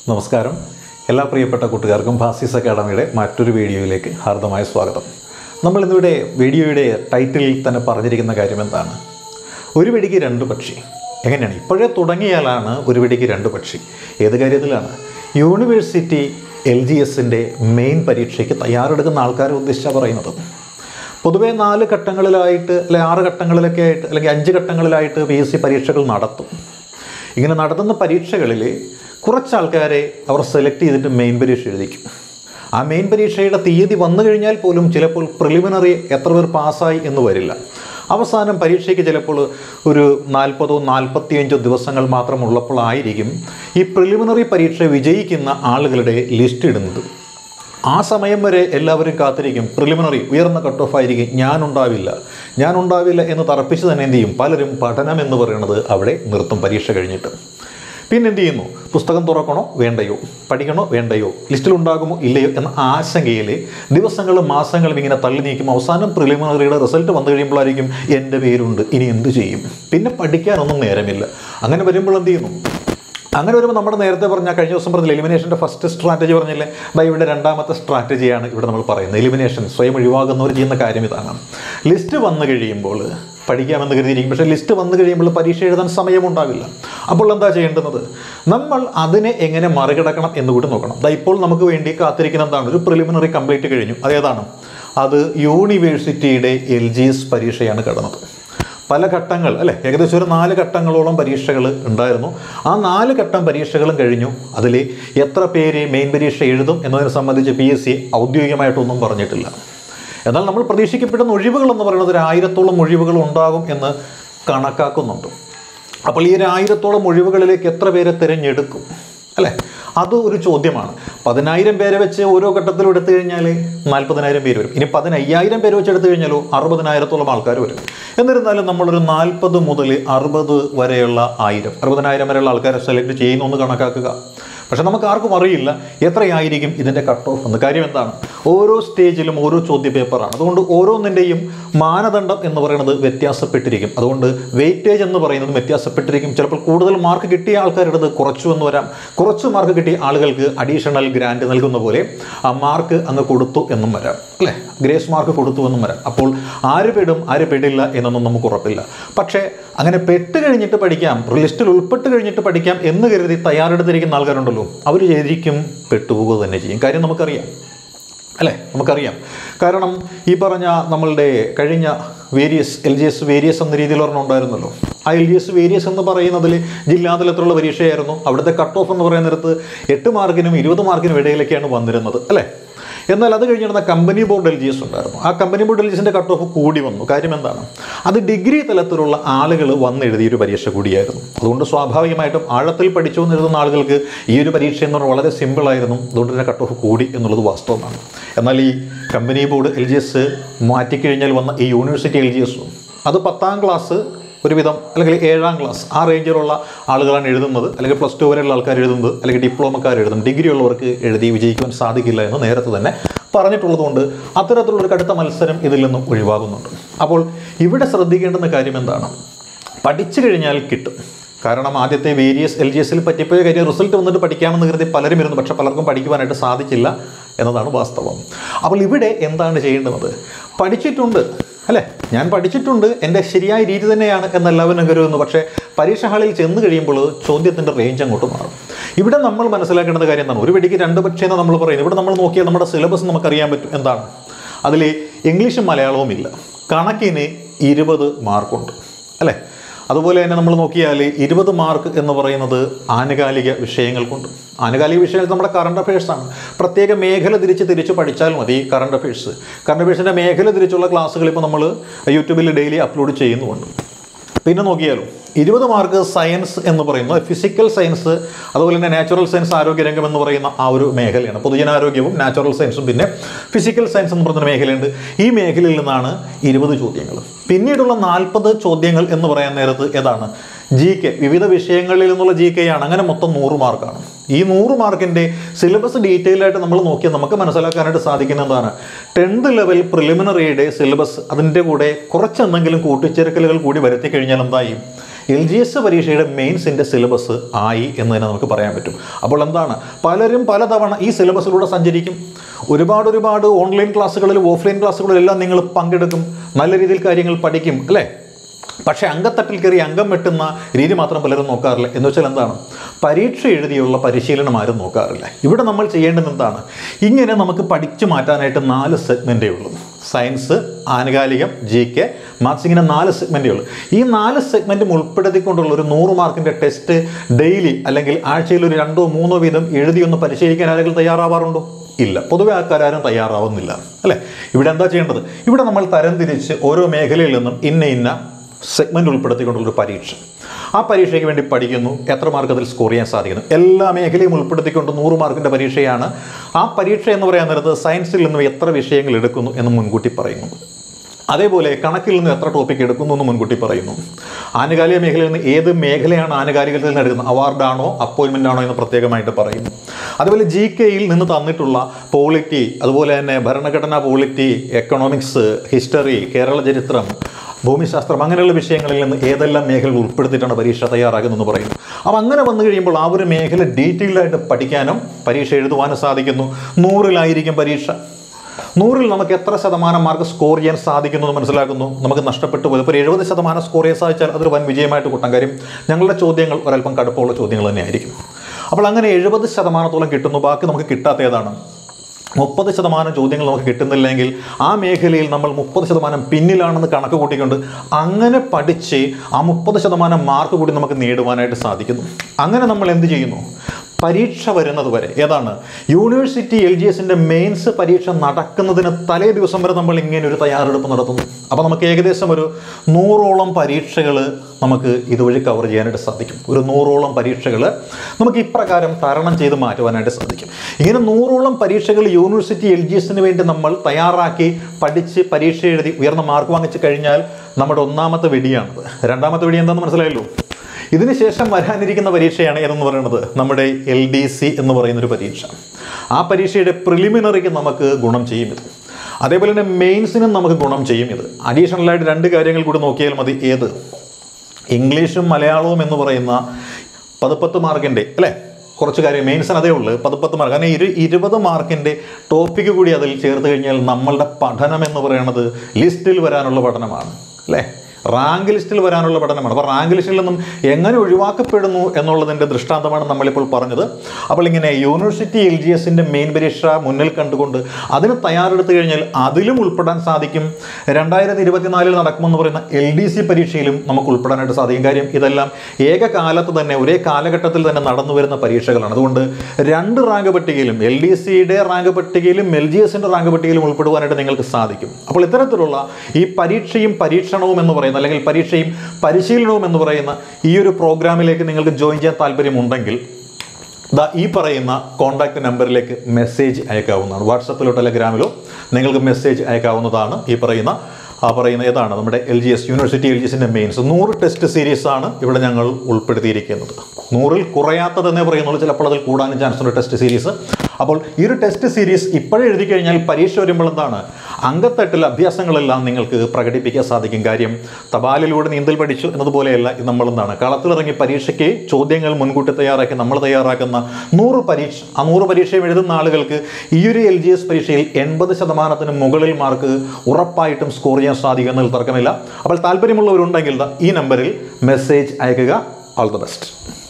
നമസ്കാരം എല്ലാ പ്രിയപ്പെട്ട കൂട്ടുകാർക്കും ഭാസിസ് അക്കാഡമിയുടെ മറ്റൊരു വീഡിയോയിലേക്ക് ഹാർദമായ സ്വാഗതം നമ്മൾ ഇന്നിവിടെ വീഡിയോയുടെ ടൈറ്റിലിൽ തന്നെ പറഞ്ഞിരിക്കുന്ന കാര്യം എന്താണ് ഒരു വെടിക്ക് രണ്ട് പക്ഷി എങ്ങനെയാണ് ഇപ്പോഴേ തുടങ്ങിയാലാണ് ഒരു വെടിക്ക് രണ്ട് പക്ഷി ഏത് കാര്യത്തിലാണ് യൂണിവേഴ്സിറ്റി എൽ ജി എസിൻ്റെ മെയിൻ പരീക്ഷയ്ക്ക് തയ്യാറെടുക്കുന്ന ആൾക്കാരെ ഉദ്ദേശിച്ചാണ് പറയുന്നത് പൊതുവേ നാല് ഘട്ടങ്ങളിലായിട്ട് അല്ലെ ആറ് ഘട്ടങ്ങളിലൊക്കെ ആയിട്ട് അല്ലെങ്കിൽ അഞ്ച് ഘട്ടങ്ങളിലായിട്ട് പി എസ് സി പരീക്ഷകൾ നടത്തും ഇങ്ങനെ നടത്തുന്ന പരീക്ഷകളിൽ കുറച്ച് ആൾക്കാരെ അവർ സെലക്ട് ചെയ്തിട്ട് മെയിൻ പരീക്ഷ എഴുതിക്കും ആ മെയിൻ പരീക്ഷയുടെ തീയതി വന്നു കഴിഞ്ഞാൽ പോലും ചിലപ്പോൾ പ്രിലിമിനറി എത്ര പേർ പാസ്സായി എന്ന് വരില്ല അവസാനം പരീക്ഷയ്ക്ക് ചിലപ്പോൾ ഒരു നാൽപ്പതോ നാൽപ്പത്തിയഞ്ചോ ദിവസങ്ങൾ മാത്രം ഉള്ളപ്പോഴായിരിക്കും ഈ പ്രിലിമിനറി പരീക്ഷ വിജയിക്കുന്ന ആളുകളുടെ ലിസ്റ്റ് ഇടുന്നത് ആ സമയം വരെ എല്ലാവരും കാത്തിരിക്കും പ്രിലിമിനറി ഉയർന്ന കട്ട് ഓഫ് ആയിരിക്കും ഞാനുണ്ടാവില്ല ഞാനുണ്ടാവില്ല എന്ന് തറപ്പിച്ച് തന്നെ എന്ത് ചെയ്യും പലരും പഠനം എന്ന് പറയുന്നത് അവിടെ നിർത്തും പരീക്ഷ കഴിഞ്ഞിട്ട് പിന്നെ എന്ത് ചെയ്യുന്നു പുസ്തകം തുറക്കണോ വേണ്ടയോ പഠിക്കണോ വേണ്ടയോ ലിസ്റ്റിൽ ഉണ്ടാകുമോ ഇല്ലയോ എന്ന ആശങ്കയിൽ ദിവസങ്ങളും മാസങ്ങളും ഇങ്ങനെ തള്ളി നീക്കും അവസാനം പ്രിലിമിനറിയുടെ റിസൾട്ട് വന്നു കഴിയുമ്പോഴായിരിക്കും എൻ്റെ പേരുണ്ട് ഇനി എന്ത് ചെയ്യും പിന്നെ പഠിക്കാനൊന്നും നേരമില്ല അങ്ങനെ വരുമ്പോൾ എന്ത് ചെയ്യുന്നു അങ്ങനെ വരുമ്പോൾ നമ്മുടെ നേരത്തെ പറഞ്ഞ കഴിഞ്ഞ ദിവസം പറഞ്ഞില്ല എലിമിനേഷൻ്റെ ഫസ്റ്റ് സ്ട്രാറ്റജി പറഞ്ഞില്ലേ ദാ ഇവിടെ രണ്ടാമത്തെ സ്ട്രാറ്റജിയാണ് ഇവിടെ നമ്മൾ പറയുന്നത് എലിമിനേഷൻ സ്വയം ഒഴിവാകുന്നവർ ചെയ്യുന്ന കാര്യം ഇതാണ് ലിസ്റ്റ് വന്നു കഴിയുമ്പോൾ പഠിക്കാമെന്ന് കരുതിയിരിക്കും പക്ഷേ ലിസ്റ്റ് വന്നു കഴിയുമ്പോൾ പരീക്ഷ എഴുതാൻ സമയമുണ്ടാവില്ല അപ്പോൾ എന്താ ചെയ്യേണ്ടുന്നത് നമ്മൾ അതിനെ എങ്ങനെ മറികടക്കണം എന്ന് കൂടി നോക്കണം ദാ ഇപ്പോൾ നമുക്ക് വേണ്ടി കാത്തിരിക്കുന്ന എന്താണ് ഒരു പ്രിലിമിനറി കംപ്ലീറ്റ് കഴിഞ്ഞു അതേതാണ് അത് യൂണിവേഴ്സിറ്റിയുടെ എൽ ജി എസ് പരീക്ഷയാണ് കടന്നത് പല ഘട്ടങ്ങൾ അല്ലെ ഏകദേശം ഒരു നാല് ഘട്ടങ്ങളോളം പരീക്ഷകൾ ഉണ്ടായിരുന്നു ആ നാല് ഘട്ടം പരീക്ഷകളും കഴിഞ്ഞു അതിൽ എത്ര പേര് മെയിൻ പരീക്ഷ എഴുതും എന്നതിനെ സംബന്ധിച്ച് പി എസ് സി ഔദ്യോഗികമായിട്ടൊന്നും പറഞ്ഞിട്ടില്ല എന്നാൽ നമ്മൾ പ്രതീക്ഷിക്കപ്പെടുന്ന ഒഴിവുകൾ എന്ന് പറയുന്നത് ഒരു ആയിരത്തോളം ഒഴിവുകൾ ഉണ്ടാകും എന്ന് കണക്കാക്കുന്നുണ്ട് അപ്പോൾ ഈ ഒരു ആയിരത്തോളം ഒഴിവുകളിലേക്ക് എത്ര പേരെ തിരഞ്ഞെടുക്കും അല്ലേ അത് ഒരു ചോദ്യമാണ് പതിനായിരം പേരെ വെച്ച് ഓരോ ഘട്ടത്തിലും എടുത്തു കഴിഞ്ഞാൽ നാൽപ്പതിനായിരം പേര് വരും ഇനി പതിനയ്യായിരം പേര് വെച്ച് എടുത്തു കഴിഞ്ഞാലോ അറുപതിനായിരത്തോളം ആൾക്കാർ വരും എന്നിരുന്നാലും നമ്മളൊരു നാൽപ്പത് മുതൽ അറുപത് വരെയുള്ള ആയിരം അറുപതിനായിരം വരെയുള്ള ആൾക്കാരെ സെലക്ട് ചെയ്യുന്നു എന്ന് കണക്കാക്കുക പക്ഷെ നമുക്ക് ആർക്കും അറിയില്ല എത്രയായിരിക്കും ഇതിൻ്റെ കട്ട് ഓഫ് എന്ന് കാര്യം എന്താണ് ഓരോ സ്റ്റേജിലും ഓരോ ചോദ്യ പേപ്പറാണ് അതുകൊണ്ട് ഓരോന്നിൻ്റെയും മാനദണ്ഡം എന്ന് പറയുന്നത് വ്യത്യാസപ്പെട്ടിരിക്കും അതുകൊണ്ട് വെയിറ്റേജ് എന്ന് പറയുന്നത് വ്യത്യാസപ്പെട്ടിരിക്കും ചിലപ്പോൾ കൂടുതൽ മാർക്ക് കിട്ടിയ ആൾക്കാരുടെ കുറച്ചു എന്ന് വരാം കുറച്ച് മാർക്ക് കിട്ടിയ ആളുകൾക്ക് അഡീഷണൽ ഗ്രാൻഡ് നൽകുന്ന പോലെ ആ മാർക്ക് അങ്ങ് കൊടുത്തു എന്നും വരാം അല്ലേ ഗ്രേസ് മാർക്ക് കൊടുത്തു എന്നും വരാം അപ്പോൾ ആര് പെടും ആര് പെടില്ല എന്നൊന്നും നമുക്ക് ഉറപ്പില്ല പക്ഷേ അങ്ങനെ പെട്ട് കഴിഞ്ഞിട്ട് പഠിക്കാം ലിസ്റ്റിൽ ഉൾപ്പെട്ട് കഴിഞ്ഞിട്ട് പഠിക്കാം എന്ന് കരുതി തയ്യാറെടുത്തിരിക്കുന്ന ആൾക്കാരുണ്ടല്ലോ അവർ ശരിക്കും പെട്ടുപോകുക തന്നെ ചെയ്യും കാര്യം നമുക്കറിയാം അല്ലേ നമുക്കറിയാം കാരണം ഈ പറഞ്ഞ നമ്മളുടെ കഴിഞ്ഞ various L G S various എന്ന രീതിയിൽ ഒരെണ്ണം ഉണ്ടായിരുന്നല്ലോ ആ എൽ ജി എസ് വേരിയസ് എന്ന് പറയുന്നതിൽ ജില്ലാതലത്തിലുള്ള പരീക്ഷയായിരുന്നു അവിടുത്തെ കട്ട് ഓഫ് എന്ന് പറയുന്നിടത്ത് എട്ട് മാർക്കിനും ഇരുപത് മാർക്കിനും ഇടയിലൊക്കെയാണ് വന്നിരുന്നത് അല്ലേ എന്നാൽ അത് കഴിഞ്ഞിരുന്ന company board L G S ഉണ്ടായിരുന്നു ആ കമ്പനി ബോർഡ് എൽ ജി എസിൻ്റെ കട്ട് ഓഫ് കൂടി വന്നു കാര്യം എന്താണ് അത് ഡിഗ്രി തലത്തിലുള്ള ആളുകൾ വന്നെഴുതിയ ഒരു പരീക്ഷ കൂടിയായിരുന്നു അതുകൊണ്ട് സ്വാഭാവികമായിട്ടും ആഴത്തിൽ പഠിച്ചു എന്നെഴുതുന്ന ആളുകൾക്ക് ഈ ഒരു പരീക്ഷ എന്ന് പറഞ്ഞാൽ വളരെ സിമ്പിളായിരുന്നു അതുകൊണ്ട് തന്നെ കട്ട് ഓഫ് കൂടി എന്നുള്ളത് വാസ്തവമാണ് എന്നാൽ ഈ company board L G S മാറ്റിക്കഴിഞ്ഞാൽ വന്ന ഈ യൂണിവേഴ്സിറ്റി എൽ ജി എസും അത് പത്താം ക്ലാസ് ഒരുവിധം അല്ലെങ്കിൽ ഏഴാം ക്ലാസ് ആ റേഞ്ചിലുള്ള ആളുകളാണ് എഴുതുന്നത് അല്ലെങ്കിൽ പ്ലസ് ടു വരെയുള്ള ആൾക്കാർ എഴുതുന്നത് അല്ലെങ്കിൽ ഡിപ്ലോമക്കാർ എഴുതും ഡിഗ്രി ഉള്ളവർക്ക് എഴുതി വിജയിക്കുവാൻ സാധിക്കില്ല എന്ന് നേരത്തെ തന്നെ പറഞ്ഞിട്ടുള്ളതുകൊണ്ട് അത്തരത്തിലുള്ളൊരു കടുത്ത മത്സരം ഇതിൽ നിന്നും ഒഴിവാകുന്നുണ്ട് അപ്പോൾ ഇവിടെ ശ്രദ്ധിക്കേണ്ടുന്ന കാര്യം എന്താണ് പഠിച്ചു കഴിഞ്ഞാൽ കിട്ടും കാരണം ആദ്യത്തെ വേരിയസ് എൽ ജി എസിൽ പറ്റിപ്പോയ കാര്യം റിസൾട്ട് വന്നിട്ട് പഠിക്കാമെന്ന് കരുതി പലരും ഇരുന്നു പക്ഷെ പലർക്കും പഠിക്കുവാനായിട്ട് സാധിച്ചില്ല എന്നതാണ് വാസ്തവം അപ്പോൾ ഇവിടെ എന്താണ് ചെയ്യേണ്ടത് പഠിച്ചിട്ടുണ്ട് അല്ലേ ഞാൻ പഠിച്ചിട്ടുണ്ട് എൻ്റെ ശരിയായ രീതി തന്നെയാണ് എന്നെല്ലാവരും കരുതുന്നു പക്ഷേ പരീക്ഷ ഹാളിൽ ചെന്ന് കഴിയുമ്പോൾ ചോദ്യത്തിൻ്റെ റേഞ്ച് അങ്ങോട്ട് മാറും ഇവിടെ നമ്മൾ മനസ്സിലാക്കേണ്ട കാര്യം എന്താണ് ഒരു വെടിക്ക് രണ്ട് പക്ഷേ എന്ന് നമ്മൾ പറയുന്നത് ഇവിടെ നമ്മൾ നോക്കിയാൽ നമ്മുടെ സിലബസ് നമുക്കറിയാൻ പറ്റും എന്താണ് അതിൽ ഇംഗ്ലീഷും മലയാളവും ഇല്ല കണക്കിന് ഇരുപത് മാർക്കുണ്ട് അല്ലേ അതുപോലെ തന്നെ നമ്മൾ നോക്കിയാൽ ഇരുപത് മാർക്ക് എന്ന് പറയുന്നത് ആനുകാലിക വിഷയങ്ങൾക്കുണ്ട് ആനുകാലിക വിഷയങ്ങൾ നമ്മുടെ കറണ്ട് അഫയേഴ്സാണ് പ്രത്യേക മേഖല തിരിച്ച് തിരിച്ച് പഠിച്ചാൽ മതി കറണ്ട് അഫയേഴ്സ് കറണ്ട് അഫയേഴ്സിൻ്റെ മേഖല തിരിച്ചുള്ള ക്ലാസ്സുകൾ ഇപ്പോൾ നമ്മൾ യൂട്യൂബിൽ ഡെയിലി അപ്ലോഡ് ചെയ്യുന്നുമുണ്ട് പിന്നെ നോക്കിയാലോ ഇരുപത് മാർക്ക് സയൻസ് എന്ന് പറയുന്നത് ഫിസിക്കൽ സയൻസ് അതുപോലെ തന്നെ നാച്ചുറൽ സയൻസ് ആരോഗ്യരംഗം എന്ന് പറയുന്ന ആ ഒരു മേഖലയാണ് പൊതുജനാരോഗ്യവും നാച്ചുറൽ സയൻസും പിന്നെ ഫിസിക്കൽ സയൻസ് എന്ന് പറയുന്ന മേഖലയുണ്ട് ഈ മേഖലയിൽ നിന്നാണ് ഇരുപത് ചോദ്യങ്ങൾ പിന്നീടുള്ള നാൽപ്പത് ചോദ്യങ്ങൾ എന്ന് പറയാൻ നേരത്ത് ഏതാണ് ജി കെ വിവിധ വിഷയങ്ങളിൽ നിന്നുള്ള ജി കെ ആണ് അങ്ങനെ മൊത്തം നൂറ് മാർക്കാണ് ഈ നൂറ് മാർക്കിൻ്റെ സിലബസ് ഡീറ്റെയിൽ ആയിട്ട് നമ്മൾ നോക്കിയാൽ നമുക്ക് മനസ്സിലാക്കാനായിട്ട് സാധിക്കുന്ന എന്താണ് ടെൻത്ത് ലെവൽ പ്രിലിമിനറിയുടെ സിലബസ് അതിൻ്റെ കൂടെ കുറച്ചെന്തെങ്കിലും കൂട്ടിച്ചേർക്കലുകൾ കൂടി വരുത്തി കഴിഞ്ഞാൽ എന്തായി എൽ ജി എസ് പരീക്ഷയുടെ മെയിൻസിൻ്റെ സിലബസ് ആയി എന്ന് തന്നെ നമുക്ക് പറയാൻ പറ്റും അപ്പോൾ എന്താണ് പലരും പലതവണ ഈ സിലബസിലൂടെ സഞ്ചരിക്കും ഒരുപാട് ഒരുപാട് ഓൺലൈൻ ക്ലാസ്സുകളിലും ഓഫ്ലൈൻ ക്ലാസ്സുകളിലും എല്ലാം നിങ്ങൾ പങ്കെടുക്കും നല്ല രീതിയിൽ കാര്യങ്ങൾ പഠിക്കും അല്ലേ പക്ഷേ അങ്കത്തട്ടിൽ കയറി അംഗം വെട്ടുന്ന രീതി മാത്രം പലരും നോക്കാറില്ല എന്ന് വെച്ചാൽ എന്താണ് പരീക്ഷ എഴുതിയുള്ള പരിശീലനം ആരും നോക്കാറില്ല ഇവിടെ നമ്മൾ ചെയ്യേണ്ടത് എന്താണ് ഇങ്ങനെ നമുക്ക് പഠിച്ചു മാറ്റാനായിട്ട് നാല് സെഗ്മെൻറ്റേ ഉള്ളൂ സയൻസ് ആനുകാലികം ജി കെ മാത്സ് ഇങ്ങനെ നാല് സെഗ്മെൻറ്റേ ഉള്ളൂ ഈ നാല് സെഗ്മെൻറ്റും ഉൾപ്പെടുത്തിക്കൊണ്ടുള്ള ഒരു നൂറ് മാർക്കിൻ്റെ ടെസ്റ്റ് ഡെയിലി അല്ലെങ്കിൽ ആഴ്ചയിൽ ഒരു രണ്ടോ മൂന്നോ വീതം എഴുതിയൊന്ന് പരിശീലിക്കാൻ ആരെങ്കിലും തയ്യാറാവാറുണ്ടോ ഇല്ല പൊതുവെ ആൾക്കാരും തയ്യാറാവുന്നില്ല അല്ലേ ഇവിടെ എന്താ ചെയ്യേണ്ടത് ഇവിടെ നമ്മൾ തരംതിരിച്ച് ഓരോ മേഖലയിൽ നിന്നും ഇന്ന ഇന്ന സെഗ്മെൻറ്റ് ഉൾപ്പെടുത്തിക്കൊണ്ടുള്ളൊരു പരീക്ഷ ആ പരീക്ഷയ്ക്ക് വേണ്ടി പഠിക്കുന്നു എത്ര മാർക്ക് അതിൽ സ്കോർ ചെയ്യാൻ സാധിക്കുന്നു എല്ലാ മേഖലയും ഉൾപ്പെടുത്തിക്കൊണ്ട് നൂറ് മാർക്കിൻ്റെ പരീക്ഷയാണ് ആ പരീക്ഷ എന്ന് പറയാൻ നേരത്ത് സയൻസിൽ നിന്നും എത്ര വിഷയങ്ങൾ എടുക്കുന്നു എന്ന് മുൻകൂട്ടി പറയുന്നു അതേപോലെ കണക്കിൽ നിന്ന് എത്ര ടോപ്പിക് എടുക്കുന്നു എന്ന് മുൻകൂട്ടി പറയുന്നു ആനുകാലിക മേഖലയിൽ നിന്ന് ഏത് മേഖലയാണ് ആനുകാലികത്തിൽ നിന്ന് എടുക്കുന്നത് അവാർഡാണോ അപ്പോയിൻമെൻ്റ് ആണോ എന്ന് പ്രത്യേകമായിട്ട് പറയുന്നു അതുപോലെ ജി കെയിൽ നിന്ന് തന്നിട്ടുള്ള പോളിറ്റി അതുപോലെ തന്നെ ഭരണഘടനാ പോളിറ്റി എക്കണോമിക്സ് ഹിസ്റ്ററി കേരള ചരിത്രം ഭൂമിശാസ്ത്രം അങ്ങനെയുള്ള വിഷയങ്ങളിൽ നിന്ന് ഏതെല്ലാം മേഖലകൾ ഉൾപ്പെടുത്തിയിട്ടാണ് പരീക്ഷ തയ്യാറാക്കുന്നതെന്ന് പറയുന്നു അപ്പോൾ അങ്ങനെ വന്നു കഴിയുമ്പോൾ ആ ഒരു മേഖല ഡീറ്റെയിൽഡ് ആയിട്ട് പഠിക്കാനും പരീക്ഷ എഴുതുവാനും സാധിക്കുന്നു നൂറിലായിരിക്കും പരീക്ഷ നൂറിൽ നമുക്ക് എത്ര ശതമാനം മാർക്ക് സ്കോർ ചെയ്യാൻ സാധിക്കുന്നു എന്ന് മനസ്സിലാക്കുന്നു നമുക്ക് നഷ്ടപ്പെട്ടു പോയത് ഇപ്പോൾ എഴുപത് ശതമാനം സ്കോർ ചെയ്യാൻ സാധിച്ചാൽ അതൊരു വൻ വിജയമായിട്ട് കൂട്ടാൻ കാര്യം ഞങ്ങളുടെ ചോദ്യങ്ങൾ ഒരല്പം കടുപ്പമുള്ള ചോദ്യങ്ങൾ തന്നെയായിരിക്കും അപ്പോൾ അങ്ങനെ എഴുപത് ശതമാനത്തോളം കിട്ടുന്നു ബാക്കി നമുക്ക് കിട്ടാത്ത ഏതാണ് മുപ്പത് ശതമാനം ചോദ്യങ്ങൾ നമുക്ക് കിട്ടുന്നില്ലെങ്കിൽ ആ മേഖലയിൽ നമ്മൾ മുപ്പത് ശതമാനം പിന്നിലാണെന്ന് കണക്ക് കൂട്ടിക്കൊണ്ട് അങ്ങനെ പഠിച്ച് ആ മുപ്പത് ശതമാനം മാർക്ക് കൂടി നമുക്ക് നേടുവാനായിട്ട് സാധിക്കുന്നു അങ്ങനെ നമ്മൾ എന്ത് ചെയ്യുന്നു പരീക്ഷ വരുന്നത് വരെ ഏതാണ് യൂണിവേഴ്സിറ്റി എൽ ജി എസിൻ്റെ മെയിൻസ് പരീക്ഷ നടക്കുന്നതിന് തലേ ദിവസം വരെ നമ്മൾ ഇങ്ങനെ ഒരു തയ്യാറെടുപ്പ് നടത്തുന്നു അപ്പോൾ നമുക്ക് ഏകദേശം ഒരു നൂറോളം പരീക്ഷകൾ നമുക്ക് ഇതുവഴി കവർ ചെയ്യാനായിട്ട് സാധിക്കും ഒരു നൂറോളം പരീക്ഷകൾ നമുക്ക് ഇപ്രകാരം തരണം ചെയ്ത് മാറ്റുവാനായിട്ട് സാധിക്കും ഇങ്ങനെ നൂറോളം പരീക്ഷകൾ യൂണിവേഴ്സിറ്റി എൽ ജി എസിന് വേണ്ടി നമ്മൾ തയ്യാറാക്കി പഠിച്ച് പരീക്ഷ എഴുതി ഉയർന്ന മാർക്ക് വാങ്ങിച്ചു കഴിഞ്ഞാൽ നമ്മുടെ ഒന്നാമത്തെ വെടിയാണത് രണ്ടാമത്തെ വെടി എന്താണെന്ന് മനസ്സിലായല്ലോ ഇതിനുശേഷം വരാനിരിക്കുന്ന പരീക്ഷയാണ് ഏതെന്ന് പറയുന്നത് നമ്മുടെ എൽ ഡി സി എന്ന് പറയുന്നൊരു പരീക്ഷ ആ പരീക്ഷയുടെ പ്രിലിമിനറിക്ക് നമുക്ക് ഗുണം ചെയ്യും ഇത് അതേപോലെ തന്നെ മെയിൻസിനും നമുക്ക് ഗുണം ചെയ്യും ഇത് അഡീഷണലായിട്ട് രണ്ട് കാര്യങ്ങൾ കൂടി നോക്കിയാൽ മതി ഏത് ഇംഗ്ലീഷും മലയാളവും എന്ന് പറയുന്ന പതിപ്പത്ത് മാർക്കിൻ്റെ അല്ലേ കുറച്ച് കാര്യം മെയിൻസിന് അതേ ഉള്ളൂ പതിപ്പത്ത് മാർക്ക് കാരണം ഇരു ഇരുപത് മാർക്കിൻ്റെ ടോപ്പിക്ക് കൂടി അതിൽ ചേർത്ത് കഴിഞ്ഞാൽ നമ്മളുടെ പഠനം എന്ന് പറയുന്നത് ലിസ്റ്റിൽ വരാനുള്ള പഠനമാണ് അല്ലേ റാങ്ക് ലിസ്റ്റിൽ വരാനുള്ള പഠനമാണ് അപ്പോൾ റാങ്ക് ലിസ്റ്റിൽ നിന്നും എങ്ങനെ ഒഴിവാക്കപ്പെടുന്നു എന്നുള്ളതിൻ്റെ ദൃഷ്ടാന്തമാണ് നമ്മളിപ്പോൾ പറഞ്ഞത് അപ്പോൾ ഇങ്ങനെ യൂണിവേഴ്സിറ്റി എൽ ജി എസിൻ്റെ മെയിൻ പരീക്ഷ മുന്നിൽ കണ്ടുകൊണ്ട് അതിന് തയ്യാറെടുത്ത് കഴിഞ്ഞാൽ അതിലും ഉൾപ്പെടാൻ സാധിക്കും രണ്ടായിരത്തി ഇരുപത്തിനാലിൽ നടക്കുമെന്ന് പറയുന്ന എൽ ഡി സി പരീക്ഷയിലും നമുക്ക് ഉൾപ്പെടാനായിട്ട് സാധിക്കും കാര്യം ഇതെല്ലാം ഏകകാലത്ത് തന്നെ ഒരേ കാലഘട്ടത്തിൽ തന്നെ നടന്നു വരുന്ന പരീക്ഷകളാണ് അതുകൊണ്ട് രണ്ട് റാങ്ക് പട്ടികയിലും എൽ ഡി സിയുടെ റാങ്ക് പട്ടികയിലും എൽ ജി എസിൻ്റെ റാങ്ക് പട്ടികയിലും ഉൾപ്പെടുവാനായിട്ട് നിങ്ങൾക്ക് സാധിക്കും അപ്പോൾ ഇത്തരത്തിലുള്ള ഈ പരീക്ഷയും പരീക്ഷണവും എന്ന് പറയുന്ന അല്ലെങ്കിൽ പരീക്ഷയും പരിശീലനവും എന്ന് പറയുന്ന ഈ ഒരു പ്രോഗ്രാമിലേക്ക് നിങ്ങൾക്ക് ജോയിൻ ചെയ്യാൻ താല്പര്യമുണ്ടെങ്കിൽ ദാ ഈ പറയുന്ന കോൺടാക്ട് നമ്പറിലേക്ക് മെസ്സേജ് അയക്കാവുന്നതാണ് വാട്സപ്പിലോ ടെലഗ്രാമിലോ നിങ്ങൾക്ക് മെസ്സേജ് അയക്കാവുന്നതാണ് ഈ പറയുന്ന ആ പറയുന്ന ഏതാണ് നമ്മുടെ L G S university L G എസിൻ്റെ മെയിൻസ് നൂറ് ടെസ്റ്റ് സീരീസ് ആണ് ഇവിടെ ഞങ്ങൾ ഉൾപ്പെടുത്തിയിരിക്കുന്നത് നൂറിൽ കുറയാത്തതെന്നേ പറയുന്നുള്ളൂ ചിലപ്പോൾ അതിൽ കൂടാനും ചാൻസ് ഉണ്ട് ടെസ്റ്റ് സീരീസ് അപ്പോൾ ഈ ഒരു ടെസ്റ്റ് സീരീസ് ഇപ്പോഴേ എഴുതി കഴിഞ്ഞാൽ പരീക്ഷ വരുമ്പോൾ എന്താണ് അങ്കത്തട്ടിൽ അഭ്യാസങ്ങളെല്ലാം നിങ്ങൾക്ക് പ്രകടിപ്പിക്കാൻ സാധിക്കും കാര്യം തപാലിലൂടെ നീന്തൽ പഠിച്ചു എന്നതുപോലെയല്ല ഇത് നമ്മൾ എന്താണ് കളത്തിലിറങ്ങി പരീക്ഷയ്ക്ക് ചോദ്യങ്ങൾ മുൻകൂട്ടി തയ്യാറാക്കി നമ്മൾ തയ്യാറാക്കുന്ന നൂറ് പരീക്ഷ ആ നൂറ് പരീക്ഷയും എഴുതുന്ന ആളുകൾക്ക് ഈ ഒരു എൽ ജി എസ് പരീക്ഷയിൽ എൺപത് ശതമാനത്തിന് മുകളിൽ മാർക്ക് ഉറപ്പായിട്ടും സ്കോർ ചെയ്യാൻ സാധിക്കും എന്നതിൽ തർക്കമില്ല അപ്പോൾ താല്പര്യമുള്ളവരുണ്ടെങ്കിൽ ദാ ഈ നമ്പറിൽ മെസ്സേജ് അയക്കുക ഓൾ ദ ബെസ്റ്റ്